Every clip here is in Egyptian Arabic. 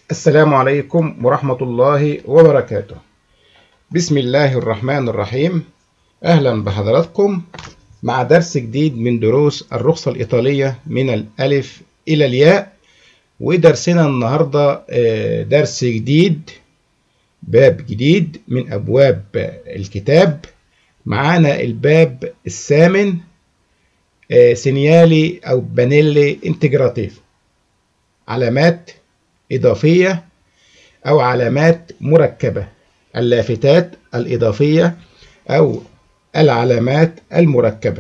السلام عليكم ورحمة الله وبركاته بسم الله الرحمن الرحيم أهلا بحضراتكم مع درس جديد من دروس الرخصة الإيطالية من الألف إلى الياء ودرسنا النهاردة آه، درس جديد باب جديد من أبواب الكتاب معانا الباب الثامن آه، سينيالي أو بانيلي انتجراتيف علامات إضافية أو علامات مركبة اللافتات الإضافية أو العلامات المركبة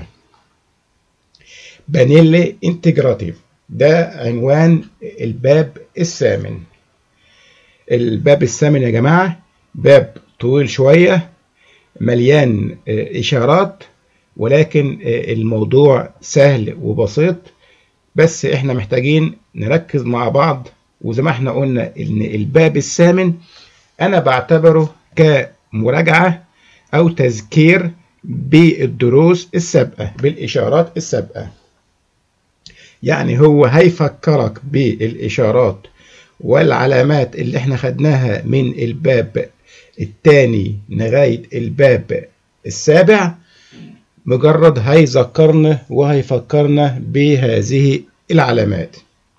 بانيلي انتجراتيف ده عنوان الباب الثامن الباب الثامن يا جماعة باب طويل شوية مليان آه، إشارات ولكن آه، الموضوع سهل وبسيط بس احنا محتاجين نركز مع بعض وزي ما احنا قلنا ان الباب الثامن انا بعتبره كمراجعة او تذكير بالدروس السابقة بالاشارات السابقة يعني هو هيفكرك بالاشارات والعلامات اللي احنا خدناها من الباب الثاني لغاية الباب السابع مجرد هيذكرنا وهيفكرنا بهذه العلامات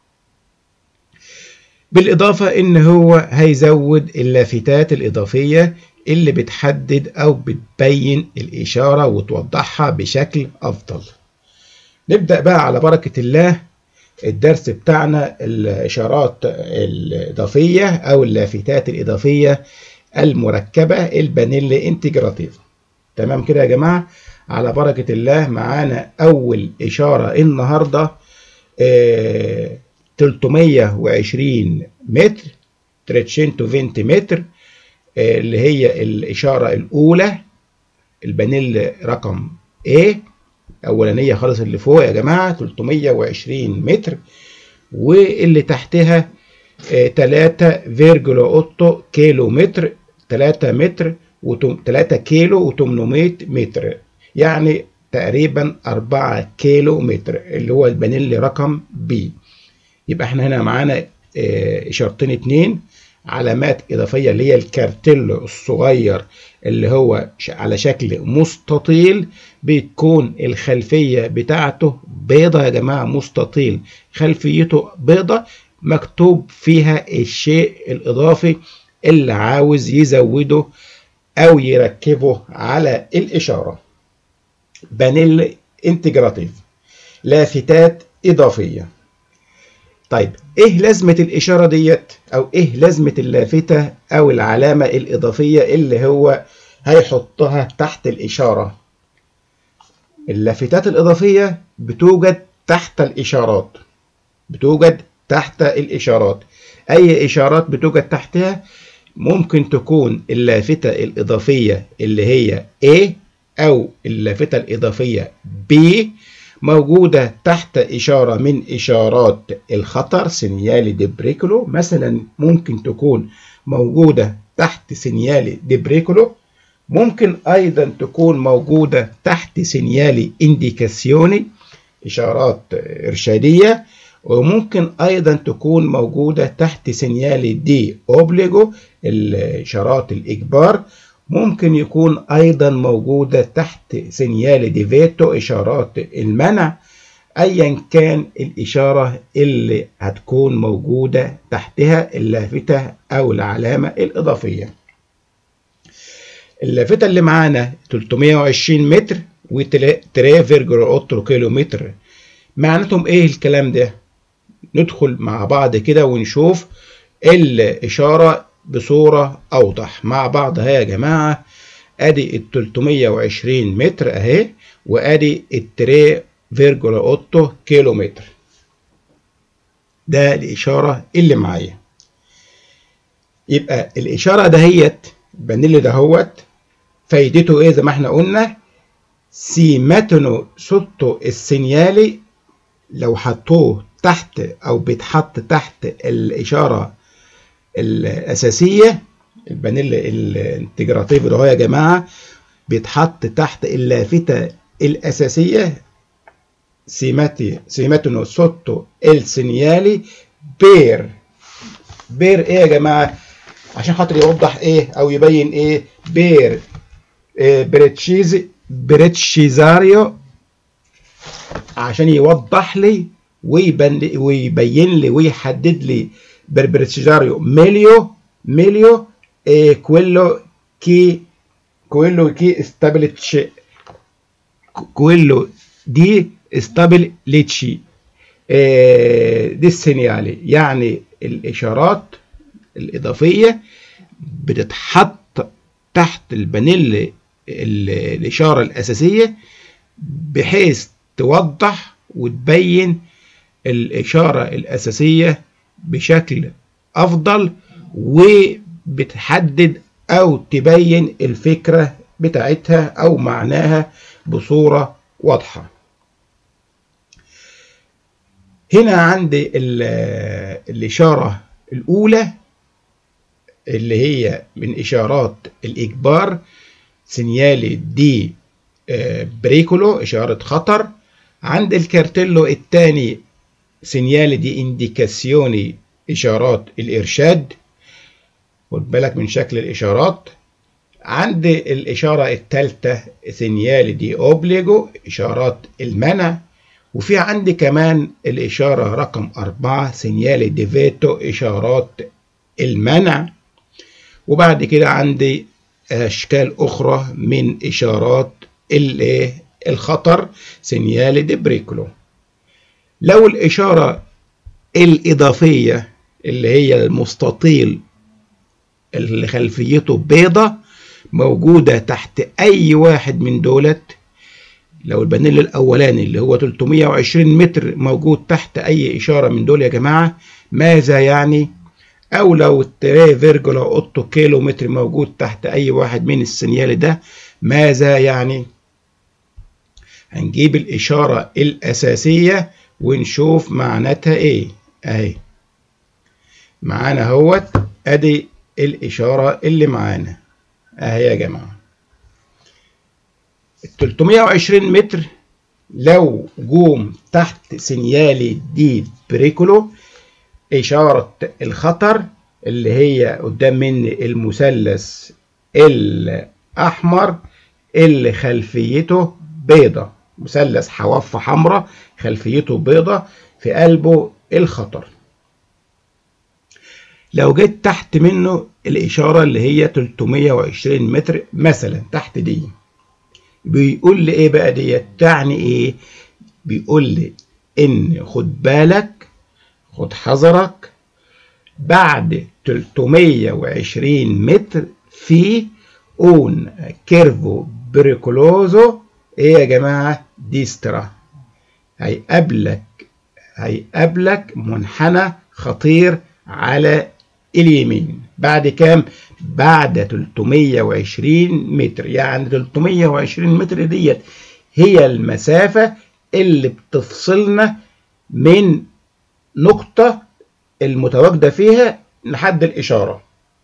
بالإضافة إن هو هيزود اللافتات الإضافية اللي بتحدد أو بتبين الإشارة وتوضحها بشكل أفضل نبدأ بقى على بركة الله الدرس بتاعنا الإشارات الإضافية أو اللافتات الإضافية المركبة البانيلي انتجراتيف تمام كده يا جماعة على بركة الله معانا أول إشارة النهاردة آه 320 متر 320 متر آه اللي هي الإشارة الأولى البانيل رقم A أولانية خالص اللي فوق يا جماعة 320 متر واللي تحتها 3,8 كيلو متر 3 متر و 3 كيلو و800 متر يعني تقريبا 4 كيلو متر اللي هو البانيل رقم بي يبقى احنا هنا معانا اشارتين اتنين علامات اضافيه اللي هي الكارتيل الصغير اللي هو على شكل مستطيل بتكون الخلفيه بتاعته بيضه يا جماعه مستطيل خلفيته بيضه مكتوب فيها الشيء الاضافي اللي عاوز يزوده او يركبه على الاشاره بانيل انتجراتيف لافتات اضافيه طيب ايه لازمه الاشاره ديت او ايه لازمه اللافته او العلامه الاضافيه اللي هو هيحطها تحت الاشاره اللافتات الاضافيه بتوجد تحت الاشارات بتوجد تحت الاشارات اي اشارات بتوجد تحتها ممكن تكون اللافته الاضافيه اللي هي A أو اللافتة الإضافية B موجودة تحت إشارة من إشارات الخطر سينيالي دي بريكولو مثلا ممكن تكون موجودة تحت سينيالي دي بريكولو ممكن أيضا تكون موجودة تحت سينيالي إنديكاسيوني إشارات إرشادية وممكن أيضا تكون موجودة تحت سينيالي دي أوبليجو الإشارات الإجبار ممكن يكون أيضا موجودة تحت سينيال ديفيتو إشارات المنع أيا كان الإشارة اللي هتكون موجودة تحتها اللافتة أو العلامة الإضافية اللافتة اللي معانا 320 متر و 3.8 كيلو متر معناتهم إيه الكلام ده؟ ندخل مع بعض كده ونشوف الإشارة بصورة أوضح مع بعض اهي يا جماعة أدي ال 320 متر أهي وأدي ال 3.8 كيلو متر ده الإشارة اللي معايا يبقى الإشارة دهيت البانيل دهوت فايدته إيه زي ما إحنا قلنا سيماتونو سوتو السينيالي لو حطوه تحت أو بيتحط تحت الإشارة الأساسية البانيل الانتجراتيف اللي هو يا جماعة بيتحط تحت اللافتة الأساسية سيماتي سيماتونو سوتو السينيالي بير بير ايه يا جماعه عشان خاطر يوضح ايه او يبين ايه بير إيه بريتشيز بريتشيزاريو عشان يوضح لي ويبين ويبين لي ويحدد لي بربريتشيزاريو ميليو ميليو إيه كويلو كي كويلو كي استابلتش كويلو دي استابلتشي إيه دي السينيالي يعني الاشارات الإضافية بتتحط تحت البانيل الإشارة الأساسية بحيث توضح وتبين الإشارة الأساسية بشكل أفضل وبتحدد أو تبين الفكرة بتاعتها أو معناها بصورة واضحة هنا عندي الإشارة الأولى اللي هي من إشارات الإجبار سينيالي دي بريكولو إشارة خطر عند الكارتيلو الثاني سينيالي دي إنديكاسيوني إشارات الإرشاد خد بالك من شكل الإشارات عند الإشارة الثالثة سينيالي دي أوبليجو إشارات المنع وفي عندي كمان الإشارة رقم أربعة سينيالي دي فيتو إشارات المنع وبعد كده عندي أشكال أخرى من إشارات الخطر سينيالي دي بريكولو لو الإشارة الإضافية اللي هي المستطيل اللي خلفيته بيضة موجودة تحت أي واحد من دولت لو البانيل الأولاني اللي هو 320 متر موجود تحت أي إشارة من دول يا جماعة ماذا يعني؟ أو لو التري فيرجولا أوتو كيلو متر موجود تحت أي واحد من السنيال ده ماذا يعني؟ هنجيب الإشارة الأساسية ونشوف معناتها إيه أهي معانا اهوت أدي الإشارة اللي معانا أهي يا جماعة ال 320 متر لو جوم تحت سينيالي دي بريكولو إشارة الخطر اللي هي قدام مني المثلث الأحمر اللي خلفيته بيضة مثلث حواف حمراء خلفيته بيضة في قلبه الخطر لو جيت تحت منه الإشارة اللي هي 320 متر مثلا تحت دي بيقول لي ايه بقى ديت تعني ايه بيقول لي ان خد بالك خد حذرك بعد 320 متر في اون كيرفو بريكولوزو ايه يا جماعه ديسترا هيقابلك هيقابلك منحنى خطير على اليمين بعد كام بعد 320 متر يعني 320 متر ديت هي المسافة اللي بتفصلنا من نقطة المتواجدة فيها لحد الإشارة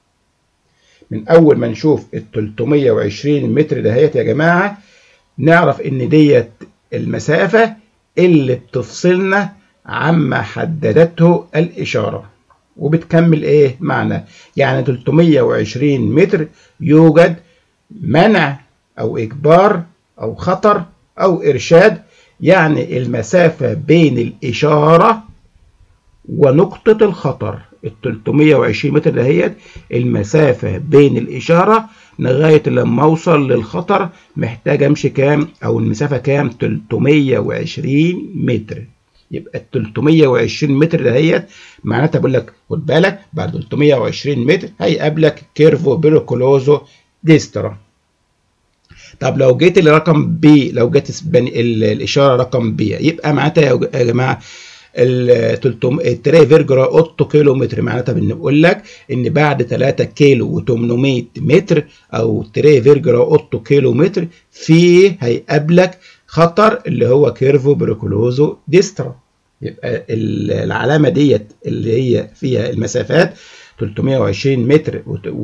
من أول ما نشوف ال 320 متر دهيت يا جماعة نعرف إن ديت المسافة اللي بتفصلنا عما حددته الإشارة وبتكمل ايه معنى يعني 320 متر يوجد منع او اجبار او خطر او ارشاد يعني المسافة بين الاشارة ونقطة الخطر ال 320 متر دهيت المسافة بين الاشارة لغاية لما اوصل للخطر محتاج امشي كام او المسافة كام 320 متر يبقى ال 320 متر دهيت معناتها بقول لك خد بالك بعد 320 متر هيقابلك كيرفو بيروكولوزو ديسترا طب لو جيت لرقم بي لو جيت الاشاره رقم بي يبقى معناتها يا جماعه ال 3 فيرجرا 8 كيلو متر معناتها بنقول لك ان بعد 3 كيلو و800 متر او 3 فيرجرا 8 كيلو متر في هيقابلك خطر اللي هو كيرفو بريكولوزو ديسترا يبقى العلامه ديت اللي هي فيها المسافات 320 متر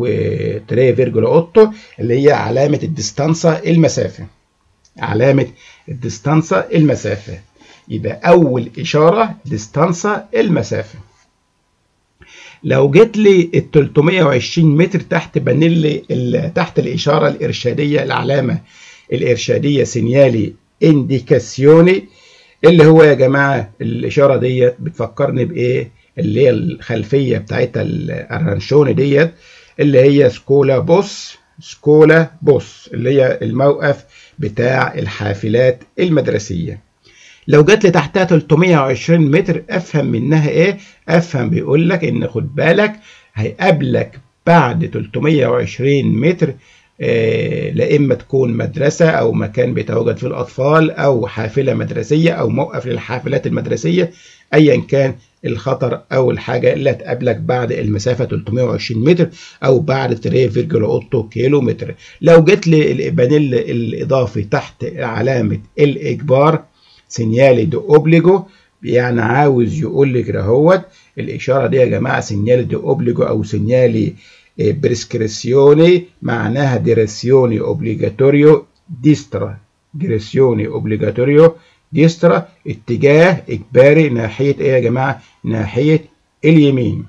و3,8 اللي هي علامه الديستانسا المسافه علامه الديستانسا المسافه يبقى اول اشاره ديستانسا المسافه لو جيت لي ال 320 متر تحت بانيل تحت الاشاره الارشاديه العلامه الارشاديه سينيالي انديكاسيوني اللي هو يا جماعه الاشاره ديت بتفكرني بايه اللي هي الخلفيه بتاعتها الارانشوني ديت اللي هي سكولا بوس سكولا بوس اللي هي الموقف بتاع الحافلات المدرسيه لو جات لي تحتها 320 متر افهم منها ايه افهم بيقول لك ان خد بالك هيقابلك بعد 320 متر آه لا اما تكون مدرسه او مكان بيتواجد فيه الاطفال او حافله مدرسيه او موقف للحافلات المدرسيه ايا كان الخطر او الحاجه اللي هتقابلك بعد المسافه 320 متر او بعد 3.8 كيلو متر لو جيت لي البانيل الاضافي تحت علامه الاجبار سينيالي دو اوبليجو يعني عاوز يقول لك اهوت الاشاره دي يا جماعه سينيالي دو اوبليجو او سينيالي بريسكريسيوني معناها ديريسيوني اوبليجاتوريو ديسترا ديريسيوني اوبليجاتوريو ديسترا اتجاه اجباري ناحيه ايه يا جماعه ناحيه اليمين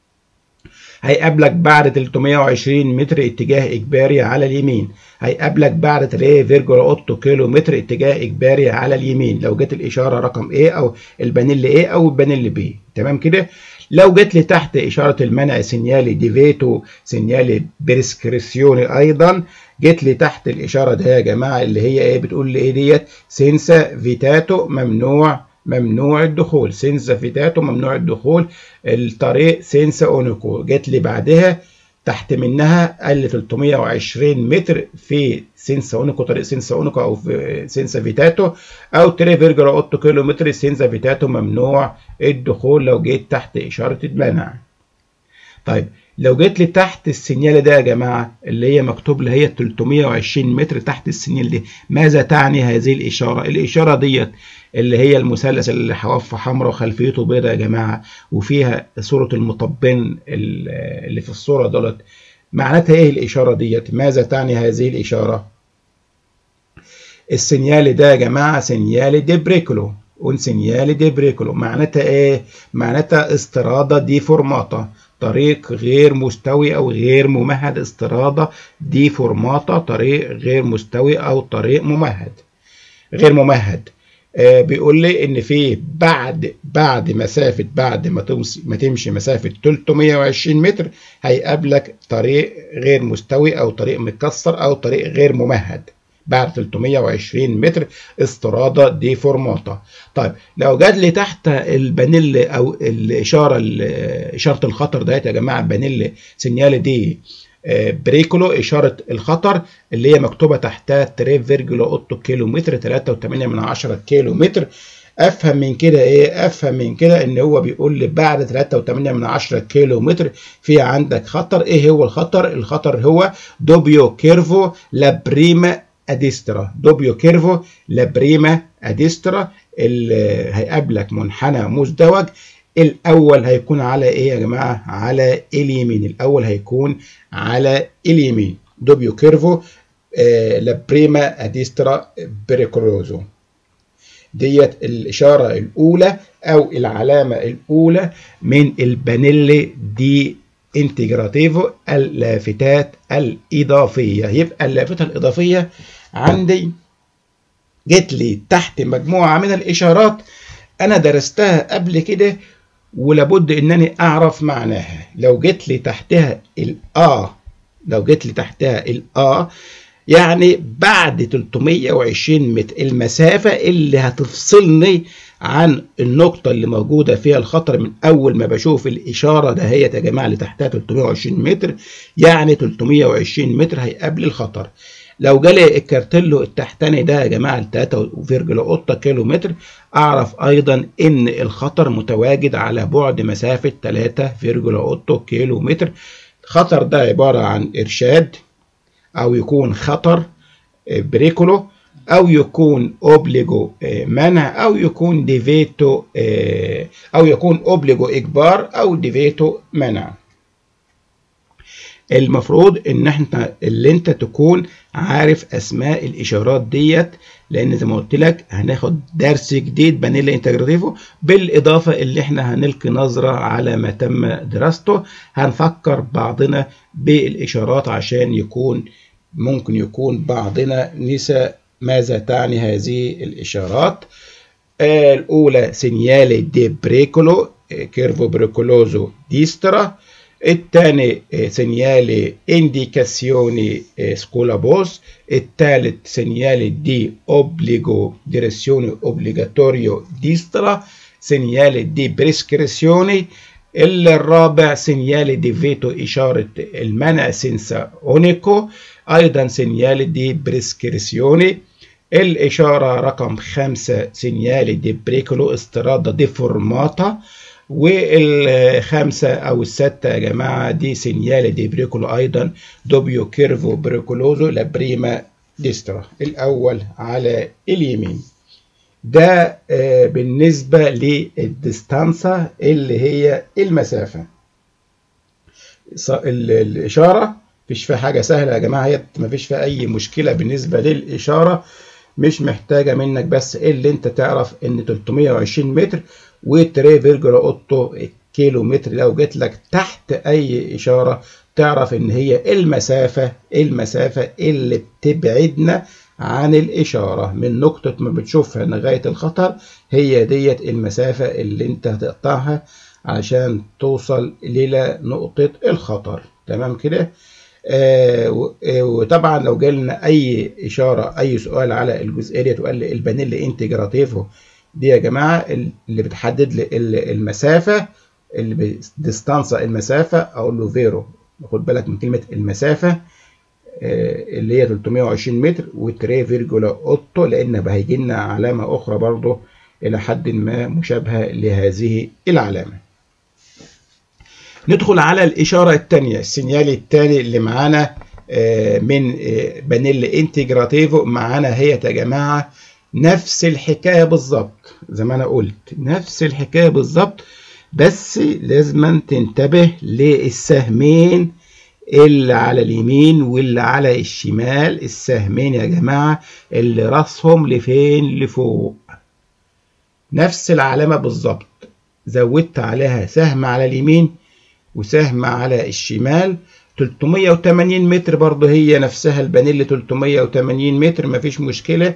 هيقابلك بعد 320 متر اتجاه اجباري على اليمين هيقابلك بعد 3.8 كيلو متر اتجاه اجباري على اليمين لو جت الاشاره رقم A او البانيل A او البانيل B تمام كده لو جت لي تحت اشاره المنع سينيالي ديفيتو سينيالي بريسكريسيوني ايضا جت لي تحت الاشاره ده يا جماعه اللي هي ايه بتقول لي ايه ديت سينسا فيتاتو ممنوع ممنوع الدخول سينسا فيتاتو ممنوع الدخول الطريق سينسا اونيكو جت لي بعدها تحت منها قال 320 متر في سينسا اونيكو طريق سينسا اونيكو او في سينسا فيتاتو او 3.8 كيلو متر سينسا فيتاتو ممنوع الدخول لو جيت تحت اشاره المنع طيب لو جيت لي تحت السنيال ده يا جماعه اللي هي مكتوب لي هي 320 متر تحت السنيال دي ماذا تعني هذه الاشاره الاشاره ديت اللي هي المثلث اللي حوافه حمراء وخلفيته بيضاء يا جماعه وفيها صوره المطبين اللي في الصوره دولت معناتها ايه الاشاره ديت ماذا تعني هذه الاشاره السنيال ده يا جماعه سنيال دي بريكولو un segnale di بريكولو معناتها ايه معناتها استرادة دي فورماتا طريق غير مستوي او غير ممهد استرادة دي فورماتا طريق غير مستوي او طريق ممهد غير ممهد آه بيقول لي ان في بعد بعد مسافه بعد ما تمشي ما تمشي مسافه 320 متر هيقابلك طريق غير مستوي او طريق متكسر او طريق غير ممهد بعد 320 متر استرادة دي فورماتا طيب لو جات لي تحت البانيل او الاشاره اشاره الخطر ديت يا جماعه البانيل سينيال دي بريكولو اشاره الخطر اللي هي مكتوبه تحتها 3.8 كيلو متر 3.8 من 10 كيلو متر افهم من كده ايه افهم من كده ان هو بيقول لي بعد 3.8 من 10 كيلو متر في عندك خطر ايه هو الخطر الخطر هو دوبيو كيرفو لا بريما اديسترا دوبيو كيرفو لا بريما اديسترا اللي هيقابلك منحنى مزدوج الاول هيكون على ايه يا جماعه على اليمين الاول هيكون على اليمين دوبيو كيرفو آه لا بريما اديسترا بريكولوزو ديت الاشاره الاولى او العلامه الاولى من البانيلي دي انتجراتيفو اللافتات الاضافيه يبقى اللافته الاضافيه عندي جت لي تحت مجموعه من الاشارات انا درستها قبل كده ولابد انني اعرف معناها لو جت لي تحتها الآ لو جت لي تحتها الآ يعني بعد 320 متر المسافة اللي هتفصلني عن النقطة اللي موجودة فيها الخطر من أول ما بشوف الإشارة دهيت يا جماعة اللي تحتها 320 متر يعني 320 متر هيقابل الخطر لو جالي الكارتيلو التحتاني ده يا جماعه 3.8 كيلو متر اعرف ايضا ان الخطر متواجد على بعد مسافه 3.8 كيلو متر الخطر ده عباره عن ارشاد او يكون خطر بريكولو او يكون اوبليجو منع او يكون ديفيتو او يكون اوبليجو اجبار او ديفيتو منع المفروض ان احنا اللي انت تكون عارف اسماء الاشارات ديت لان زي ما قلت لك هناخد درس جديد بانيلا انتجراتيفو بالاضافه اللي احنا هنلقي نظره على ما تم دراسته هنفكر بعضنا بالاشارات عشان يكون ممكن يكون بعضنا نسى ماذا تعني هذه الاشارات الاولى سينيالي دي بريكولو كيرفو بريكولوزو ديسترا الثاني سينيالي انديكاسيوني سكولا بوس الثالث سينيالي دي اوبليجو ديريسيوني اوبليجاتوريو ديسترا سينيالي دي بريسكريسيوني الرابع سينيالي دي فيتو إشارة المنع سينسا أونيكو أيضا سينيالي دي بريسكريسيوني الإشارة رقم خمسة سينيالي دي بريكولو استرادة دي فورماتا والخمسة أو الستة يا جماعة دي سينيالي دي بريكولو أيضا دوبيو كيرفو بريكولوزو لابريما ديسترا الأول على اليمين ده بالنسبة للديستانسا اللي هي المسافة الإشارة مفيش فيها حاجة سهلة يا جماعة هي مفيش فيها أي مشكلة بالنسبة للإشارة مش محتاجة منك بس اللي أنت تعرف إن 320 متر وتري فيرجولا أوتو كيلو متر لو جيت لك تحت أي إشارة تعرف إن هي المسافة المسافة اللي بتبعدنا عن الإشارة من نقطة ما بتشوفها لغاية الخطر هي ديت المسافة اللي أنت هتقطعها عشان توصل إلى نقطة الخطر تمام كده؟ آه وطبعا لو جالنا أي إشارة أي سؤال على الجزئية ديت وقال لي البانيلا انتجراتيفو دي يا جماعة اللي بتحدد لي المسافة اللي ديستانسا المسافة أقول له فيرو خد بالك من كلمة المسافة اللي هي 320 متر وتري فيرجولا اوتو لان هيجي لنا علامه اخرى برضه الى حد ما مشابهه لهذه العلامه ندخل على الاشاره الثانيه السينيال الثاني اللي معانا من بانيل انتجراتيفو معانا هي يا جماعه نفس الحكايه بالظبط زي ما انا قلت نفس الحكايه بالظبط بس لازم تنتبه للسهمين اللي على اليمين واللي على الشمال السهمين يا جماعة اللي راسهم لفين لفوق نفس العلامة بالظبط زودت عليها سهم على اليمين وسهم على الشمال 380 متر برضه هي نفسها البانيل 380 متر مفيش مشكلة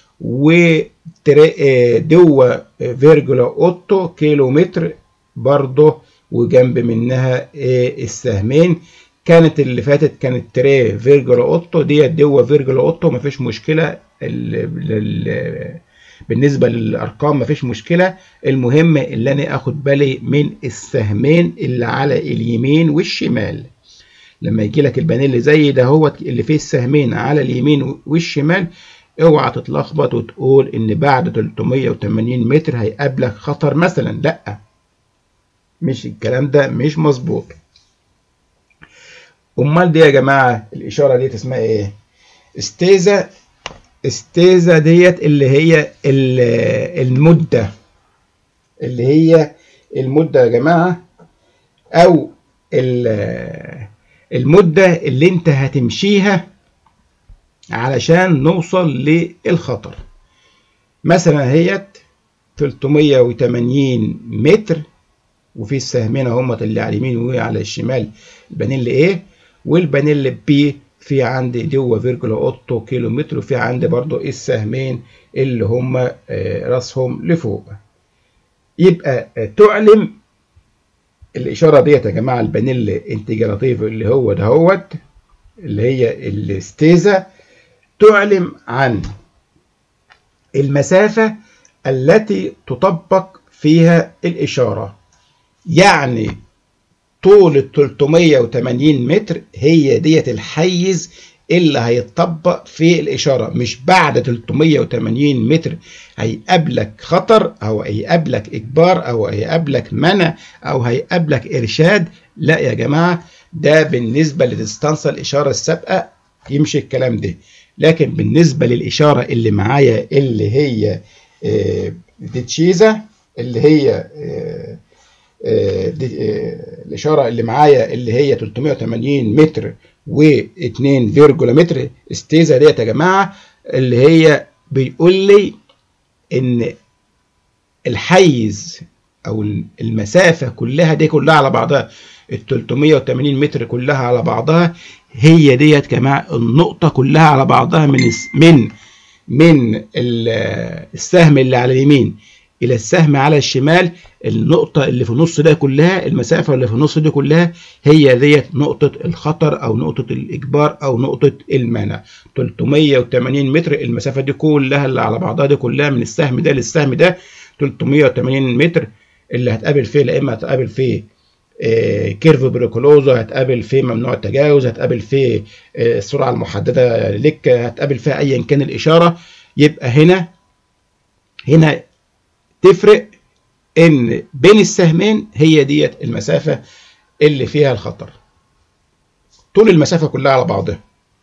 ودوا فيرجولا اوتو كيلو متر برضه وجنب منها السهمين كانت اللي فاتت كانت تري فيرجولا اوتو ديت دوا فيرجولا اوتو مفيش مشكله ال ال بالنسبه للارقام مفيش مشكله المهم اللي انا اخد بالي من السهمين اللي على اليمين والشمال لما يجي لك البانيل زي ده هو اللي فيه السهمين على اليمين والشمال اوعى تتلخبط وتقول ان بعد 380 متر هيقابلك خطر مثلا لا مش الكلام ده مش مظبوط امال دي يا جماعه الاشاره ديت اسمها ايه استيزا استيزا ديت اللي هي المده اللي هي المده يا جماعه او المده اللي انت هتمشيها علشان نوصل للخطر مثلا هيت 380 متر وفي السهمين هم اللي على اليمين وعلى الشمال البانيل ايه والبانيل بي في عندي جوه فيرجولا اوتو كيلو متر وفي عندي برضو السهمين اللي هم راسهم لفوق يبقى تعلم الاشاره ديت يا جماعه البانيل انتجراتيف اللي هو دهوت اللي هي الاستيزا تعلم عن المسافه التي تطبق فيها الاشاره يعني طول ال 380 متر هي ديت الحيز اللي هيتطبق في الإشارة مش بعد 380 متر هيقابلك خطر أو هيقابلك إجبار أو هيقابلك منع أو هيقابلك إرشاد لا يا جماعة ده بالنسبة لديستانسا الإشارة السابقة يمشي الكلام ده لكن بالنسبة للإشارة اللي معايا اللي هي دي تشيزا اللي هي دي الإشارة اللي معايا اللي هي 380 متر و2 فيرجولا متر استيزا ديت يا جماعة اللي هي بيقول لي ان الحيز او المسافه كلها دي كلها على بعضها ال 380 متر كلها على بعضها هي ديت يا جماعه النقطه كلها على بعضها من من من السهم اللي على اليمين الى السهم على الشمال النقطة اللي في النص ده كلها المسافة اللي في النص دي كلها هي ديت نقطة الخطر أو نقطة الإجبار أو نقطة المنع 380 متر المسافة دي كلها اللي على بعضها دي كلها من السهم ده للسهم ده 380 متر اللي هتقابل فيه لا إما هتقابل فيه آه كيرف بريكولوزا هتقابل فيه ممنوع التجاوز هتقابل فيه آه السرعة المحددة لك هتقابل فيها أيا كان الإشارة يبقى هنا هنا تفرق ان بين السهمين هي ديت المسافة اللي فيها الخطر طول المسافة كلها على بعضها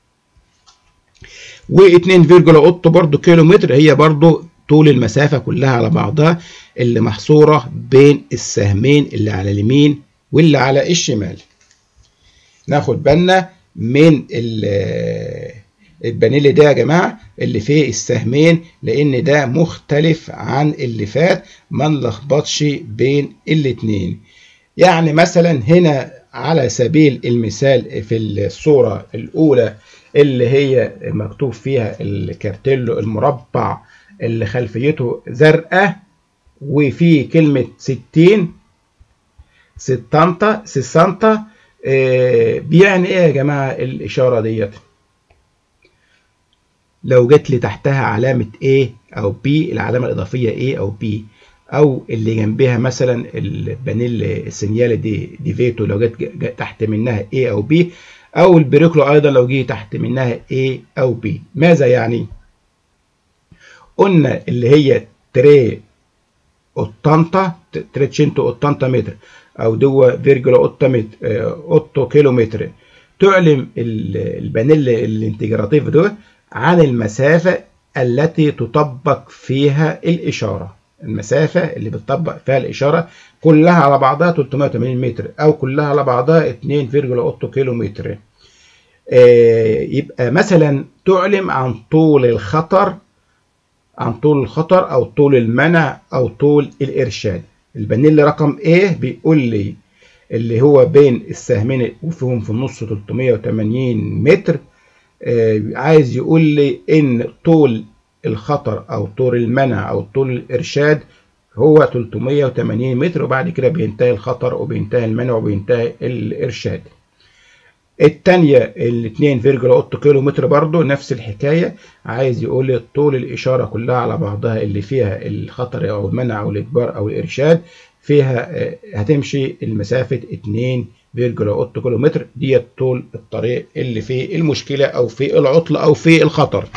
و2,8 برضو كيلو متر هي برضو طول المسافة كلها على بعضها اللي محصورة بين السهمين اللي على اليمين واللي على الشمال ناخد بالنا من البانيل ده يا جماعة اللي فيه السهمين لان ده مختلف عن اللي فات ما نلخبطش بين الاتنين يعني مثلا هنا على سبيل المثال في الصورة الاولى اللي هي مكتوب فيها الكارتيلو المربع اللي خلفيته زرقاء وفي كلمة ستين ستانتا سيسانتا آه بيعني ايه يا جماعة الاشارة ديت لو جت لي تحتها علامة A أو B العلامة الإضافية A أو B أو اللي جنبها مثلا البانيل السينيال دي دي فيتو لو جت, جت تحت منها A أو B أو البريكلو أيضا لو جه تحت منها A أو B ماذا يعني؟ قلنا اللي هي تري أوتانتا تريتشنتو أوتانتا متر أو دوا فيرجولا أوتا متر أوتو كيلو متر تعلم البانيل الانتجراتيف ده عن المسافة التي تطبق فيها الإشارة المسافة اللي بتطبق فيها الإشارة كلها على بعضها 380 متر أو كلها على بعضها 2,8 كيلو متر آه يبقى مثلا تعلم عن طول الخطر عن طول الخطر أو طول المنع أو طول الإرشاد البانيل رقم A بيقول لي اللي هو بين السهمين وفيهم في النص 380 متر عايز يقول لي ان طول الخطر او طول المنع او طول الارشاد هو 380 متر وبعد كده بينتهي الخطر وبينتهي المنع وبينتهي الارشاد التانية ال 2,8 كيلو متر برضو نفس الحكاية عايز يقول لي طول الإشارة كلها على بعضها اللي فيها الخطر أو المنع أو الإجبار أو الإرشاد فيها هتمشي المسافة 2 0.8 كيلو متر ديت طول الطريق اللي فيه المشكلة أو في العطل أو في الخطر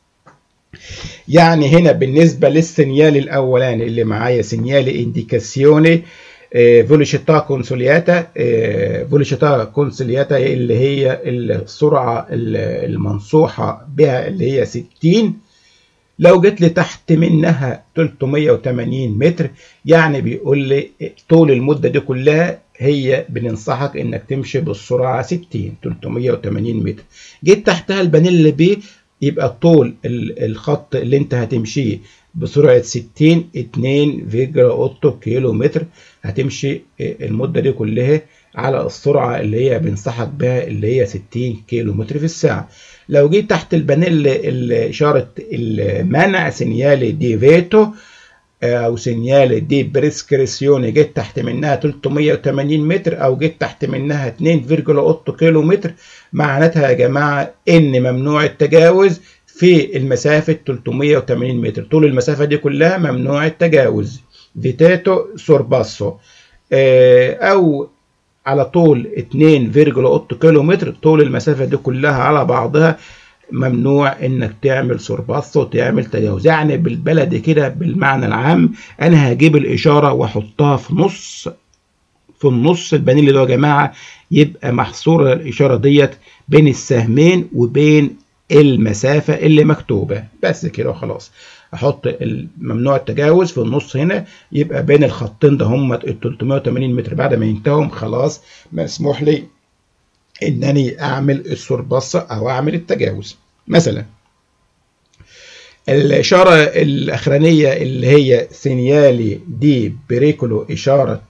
يعني هنا بالنسبة للسينيال الأولاني اللي معايا سينيال انديكاسيوني فوليشيتا كونسولياتا فوليشيتا كونسولياتا اللي هي السرعة المنصوحة بها اللي هي 60 لو جيت لي تحت منها 380 متر يعني بيقول لي طول المدة دي كلها هي بننصحك انك تمشي بالسرعة 60 380 متر جيت تحتها البانيل بي يبقى طول الخط اللي انت هتمشيه بسرعة 60 2.8 كيلو متر هتمشي المدة دي كلها على السرعة اللي هي بنصحك بها اللي هي 60 كيلو متر في الساعة لو جيت تحت البانيل إشارة المنع سينيالي دي فيتو أو سينيالي دي بريسكريسيوني جيت تحت منها 380 متر أو جيت تحت منها 2.8 كيلو متر معناتها يا جماعة إن ممنوع التجاوز في المسافة 380 متر طول المسافة دي كلها ممنوع التجاوز فيتاتو سورباسو أو على طول 2.8 كيلو متر طول المسافة دي كلها على بعضها ممنوع انك تعمل سورباسو تعمل تجاوز يعني بالبلدي كده بالمعنى العام انا هجيب الاشارة واحطها في نص في النص البانيل ده يا جماعة يبقى محصورة الاشارة ديت بين السهمين وبين المسافة اللي مكتوبة بس كده وخلاص احط ممنوع التجاوز في النص هنا يبقى بين الخطين ده هم ال 380 متر بعد ما ينتهوا خلاص مسموح لي انني اعمل السوربصة او اعمل التجاوز مثلا الإشارة الأخرانية اللي هي سينيالي دي بريكولو إشارة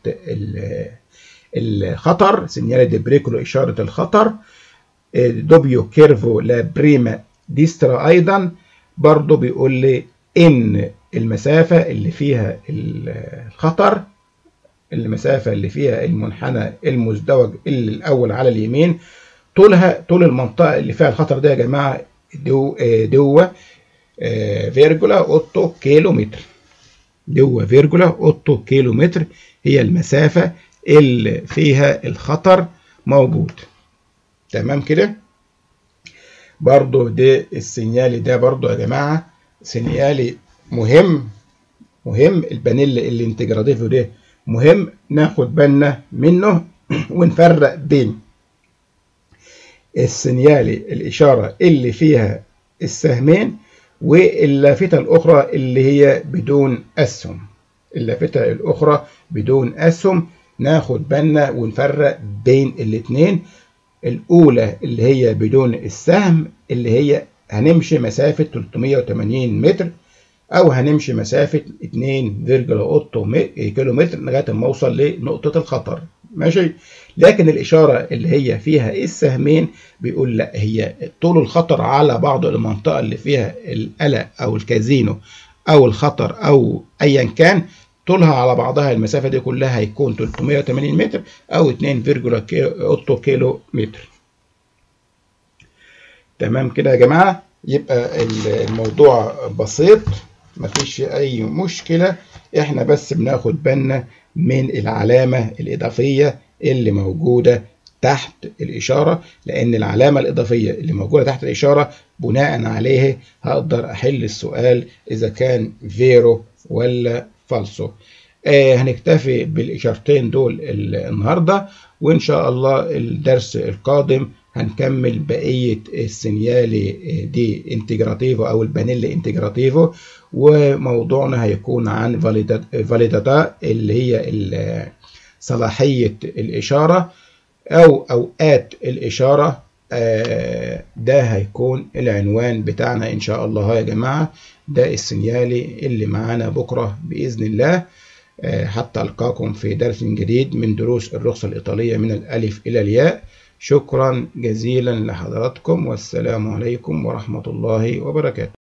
الخطر سينيالي دي بريكولو إشارة الخطر دوبيو كيرفو لا بريما ديسترا أيضا برضو بيقول لي إن المسافة اللي فيها الخطر المسافة اللي فيها المنحنى المزدوج اللي الأول على اليمين طولها طول المنطقة اللي فيها الخطر ده يا جماعة دو دو فيرجولا أوتو كيلو متر دو فيرجولا أوتو كيلو متر هي المسافة اللي فيها الخطر موجود تمام كده برضو ده السينيالي ده برضو يا جماعة سينيالي مهم مهم البانيل الانتجراتيفو ده مهم ناخد بالنا منه ونفرق بين السينيالي الإشارة اللي فيها السهمين واللافتة الأخرى اللي هي بدون أسهم اللافتة الأخرى بدون أسهم ناخد بالنا ونفرق بين الاتنين الأولى اللي هي بدون السهم اللي هي هنمشي مسافة 380 متر أو هنمشي مسافة 2.8 كيلو متر لغاية ما أوصل لنقطة الخطر ماشي لكن الإشارة اللي هي فيها السهمين بيقول لا هي طول الخطر على بعض المنطقة اللي فيها القلق أو الكازينو أو الخطر أو أيا كان طولها على بعضها المسافة دي كلها هيكون 380 متر أو 2.8 كيلو متر تمام كده يا جماعة يبقى الموضوع بسيط مفيش أي مشكلة احنا بس بناخد بالنا من العلامة الإضافية اللي موجودة تحت الإشارة لأن العلامة الإضافية اللي موجودة تحت الإشارة بناء عليه هقدر أحل السؤال إذا كان فيرو ولا فالسو آه هنكتفي بالإشارتين دول النهاردة وإن شاء الله الدرس القادم هنكمل بقية السينيالي دي انتجراتيفو أو البانيل انتجراتيفو وموضوعنا هيكون عن فاليداتا اللي هي صلاحية الإشارة أو أوقات الإشارة ده هيكون العنوان بتاعنا إن شاء الله يا جماعة ده السينيالي اللي معانا بكرة بإذن الله حتى ألقاكم في درس جديد من دروس الرخصة الإيطالية من الألف إلى الياء شكرا جزيلا لحضراتكم والسلام عليكم ورحمة الله وبركاته